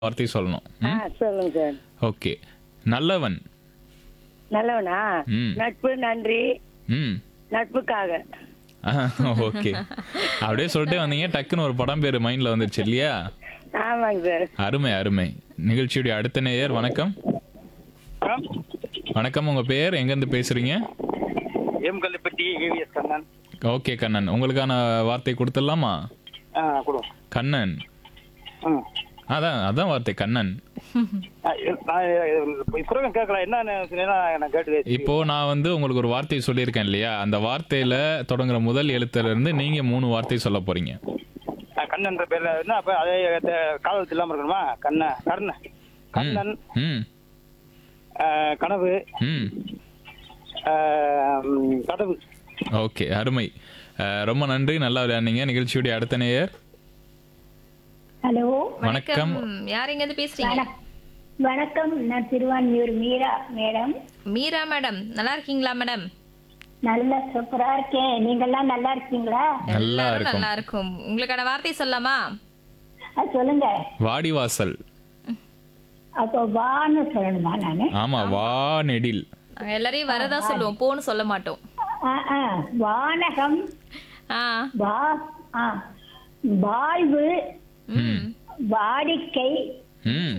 வார்த்தை சொல்லணும் ஆ சொல்லுங்க சார் ஓகே நல்லவன் நல்லவனா ம். நட்பு நன்றி ம் நட்புக்காக ஓகே அப்படியே சொல்லிட்டே வந்தீங்க டக்குன்னு ஒரு படம் பேர் மைண்ட்ல வந்துருச்சு இல்லையா ஆமாங்க சார் அருமை அருமை நிகழ்ச்சியுடைய அடுத்த நேயர் வணக்கம் வணக்கம் உங்க பேர் எங்கேருந்து பேசுறீங்க M Kallupatti AVS Kannan okay Kannan உங்களுக்கான வார்த்தை கொடுத்துடலாமா ஆ கொடு கண்ணன் ம் அதான் அதான் வார்த்தை கண்ணன் ஆ, நான் இப்போ கேட்கல என்ன சொன்னீங்கன்னா நான் கேட்டு இப்போ நான் வந்து உங்களுக்கு ஒரு வார்த்தை சொல்லியிருக்கேன் இல்லையா அந்த வார்த்தையில தொடங்குற முதல் எழுத்துல இருந்து நீங்க மூணு வார்த்தை சொல்ல போறீங்க ஆ, கண்ணன்ற பேர்ல என்ன அப்ப அதே இந்த காலத்து இல்லாம இருக்கணுமா கண்ண கர்ண கண்ணன் ம் ஆ, கனவு ம் ஆ, ம், கதவு ஓகே அருமை அஹ், ரொம்ப நன்றி நல்லா விளையாடுனீங்க நிகழ்ச்சியுடைய அடுத்த நேயர் ஹலோ வணக்கம் யார் எங்க இருந்து பேசுறீங்க வணக்- வணக்கம் நான் திருவான்மியூர் மீரா மேடம் மீரா மேடம் நல்லா இருக்கீங்களா மேடம் நல்லா சூப்பரா இருக்கேன் நீங்கெல்லாம் நல்லா இருக்கீங்களா நல்லா எல்லாரும் இருக்கும் நல்லா இருக்கும் உங்களுக்கான வார்த்தை சொல்லலாமா அது சொல்லுங்க வாடிவாசல் அப்போ வான்னு சொல்லணுமா நானு ஆமா வானெடில் நாங்க எல்லாரையும் வரதா சொல்லுவோம் போன்னு சொல்ல மாட்டோம் ஆ, ஆ, வானகம் ஆ வா ஆ, வாழ்வு ம் வாடிக்கை ம்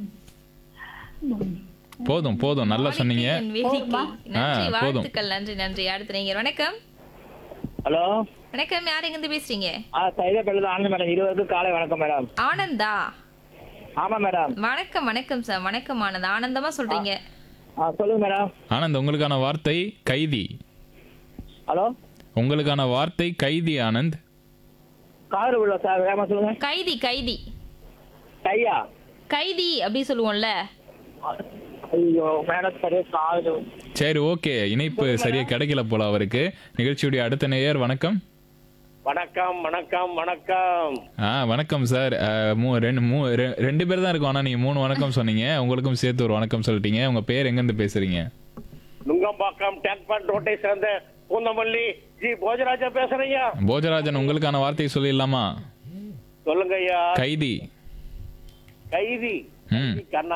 போதும் போதும் நல்லா சொன்னீங்க என் வேடிக்கை நன்றி ஆ, போதும். வாழ்த்துக்கள் நன்றி நன்றி அடுத்து நீங்க வணக்கம் ஹலோ வணக்கம் யார் எங்க இருந்து பேசுறீங்க ஆ சைதா பேர்ல ஆனந்த் மேடம் இருவருக்கும் காலை வணக்கம் மேடம் ஆனந்தா ஆமா மேடம் வணக்கம் வணக்கம் சார் வணக்கம் ஆனந்த் ஆனந்தமா சொல்றீங்க ஆ சொல்லுங்க மேடம் ஆனந்த் உங்களுக்கான வார்த்தை கைதி ஹலோ உங்களுக்கான வார்த்தை கைதி ஆனந்த் காதல் உள்ள சார் வேகமா சொல்லுங்க கைதி கைதி கையா கைதி அப்படி சொல்லுவோம்ல ஐயோ மேடம் சரியா காதல் சரி ஓகே இணைப்பு சரியா கிடைக்கல போல அவருக்கு நிகழ்ச்சியுடைய அடுத்த நேயர் வணக்கம் வணக்கம் வணக்கம் வணக்கம் ஆ வணக்கம் சார் அஹ், மூ ரெண்டு மூ ரெ- ரெண்டு பேர் தான் இருக்கும் ஆனா நீங்க மூணு வணக்கம் சொன்னீங்க உங்களுக்கும் சேர்த்து ஒரு வணக்கம் சொல்லிட்டீங்க உங்க பேர் எங்கேருந்து பேசுறீங்க நுங்கம்பாக்கம் டேங்க் பண்ட் ரோட்டை சேர்ந்த பூந்தமல்லி ஜி போஜராஜா பேசுறீங்க போஜராஜன் உங்களுக்கான வார்த்தை சொல்லிடலாமா சொல்லுங்க ஐயா கைதி கைதி ம் கண்ணா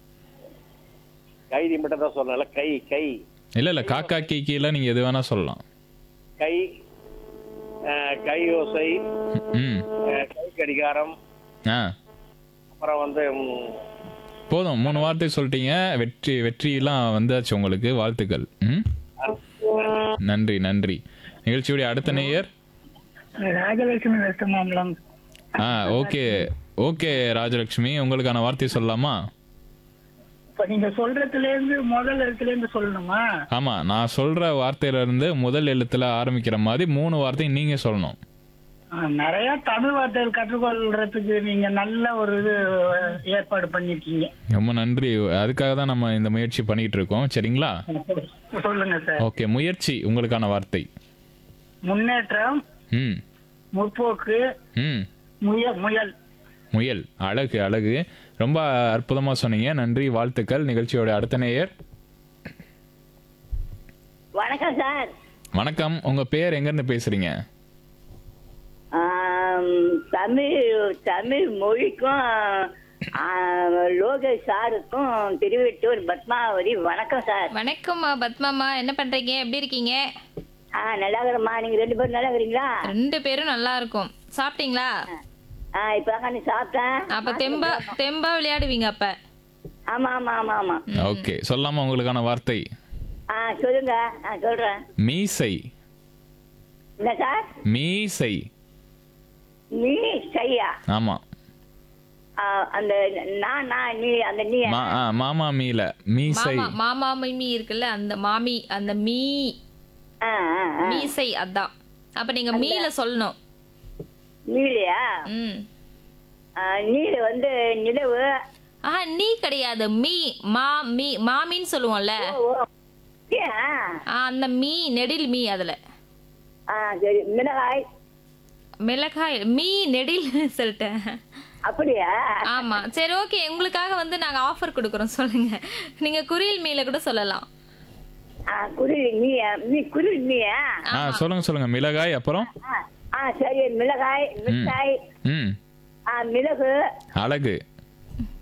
கைதி மட்டும் தான் சொல்லல கை கை இல்ல இல்ல காக்கா கீக்கில நீங்க எது வேணா சொல்லலாம் கை அஹ், கை ஓசை ம் அஹ், கை கடிகாரம் ஆ அப்புறம் வந்து ம், போதும் மூணு வார்த்தை சொல்லிட்டீங்க வெற்றி வெற்றியெல்லாம் வந்தாச்சு உங்களுக்கு வாழ்த்துக்கள் ம் நன்றி நன்றி நிகழ்ச்சியுடைய அடுத்த நேயர் ராஜலட்சுமி வெஸ்ட் மாம்பலம் ஆ ஓகே ஓகே ராஜலட்சுமி உங்களுக்கான வார்த்தை சொல்லலாமா இப்ப நீங்க சொல்றதுல இருந்து முதல் இடத்துல இருந்து சொல்லணுமா ஆமா நான் சொல்ற வார்த்தையில இருந்து முதல் எழுத்துல ஆரம்பிக்கிற மாதிரி மூணு வார்த்தை நீங்க சொல்லணும் நிறைய தமிழ் வார்த்தைகள் கற்றுக்கொள்றதுக்கு நீங்க நல்ல ஒரு இது ஏற்பாடு பண்ணிருக்கீங்க ரொம்ப நன்றி அதுக்காக தான் நம்ம இந்த முயற்சி பண்ணிட்டு இருக்கோம் சரிங்களா சொல்லுங்க சார் ஓகே முயற்சி உங்களுக்கான வார்த்தை முன்னேற்றம் ம் முற்போக்கு ம் முயல் முயல் முயல் அழகு அழகு ரொம்ப அற்புதமா சொன்னீங்க நன்றி வாழ்த்துக்கள் நிகழ்ச்சியோட அடுத்த நேயர் வணக்கம் சார் வணக்கம் உங்க பேர் எங்க இருந்து பேசுறீங்க ஆம், தமிழ் தமிழ் மொழிக்கும் ஆ, லோகேஷ் சாருக்கும் திருவெட்டூர் பத்மாவதி வணக்கம் சார் வணக்கம்மா பத்மாமா என்ன பண்றீங்க எப்படி இருக்கீங்க ஆ நல்லா இருக்கிறம்மா நீங்க ரெண்டு பேரும் நல்லா இருக்கிறீங்களா ரெண்டு பேரும் நல்லா இருக்கும் சாப்பிட்டீங்களா ஆ இப்பதாங்க நீ சாப்பிட்டேன் அப்ப தெம்பா தெம்பா விளையாடுவீங்க அப்ப ஆமா ஆமா ஆமா ஆமா ஓகே சொல்லாமா உங்களுக்கான வார்த்தை ஆ சொல்லுங்க நான் சொல்றேன் மீசை என்ன சார் மீசை நீ செய்யா ஆமா ஆ, அந்த நான் நான் நீ அந்த நீ மா ஆ, மாமா மீல மீசை மாமா மாமா மீமி இருக்குல்ல அந்த மாமி அந்த மீ ஆ ஆ ஆ. மீசை அதான் அப்ப நீங்க மீல சொல்லணும் நீலையா ம் ஆ, நீல வந்து நிலவு ஆ நீ கிடையாது மீ மா மீ மாமின்னு சொல்லுவோம்ல ஓ ஏன்? ஆ, அந்த மீ நெடில் மீ அதுல ஆ சரி மிளகாய் மிளகாய் மீ நெடில் சொல்லிட்டேன் அப்படியா ஆமா சரி ஓகே உங்களுக்காக வந்து நாங்க ஆஃபர் கொடுக்குறோம் சொல்லுங்க நீங்க குறியில் மீல கூட சொல்லலாம் ஆ குருவி நீயா நீ குருவி நீயா ஆ சொல்லுங்க சொல்லுங்க மிளகாய் அப்புறம் ஆ, ஆ சரி மிளகாய் மிளகாய் ம் ஆ மிளகு அழகு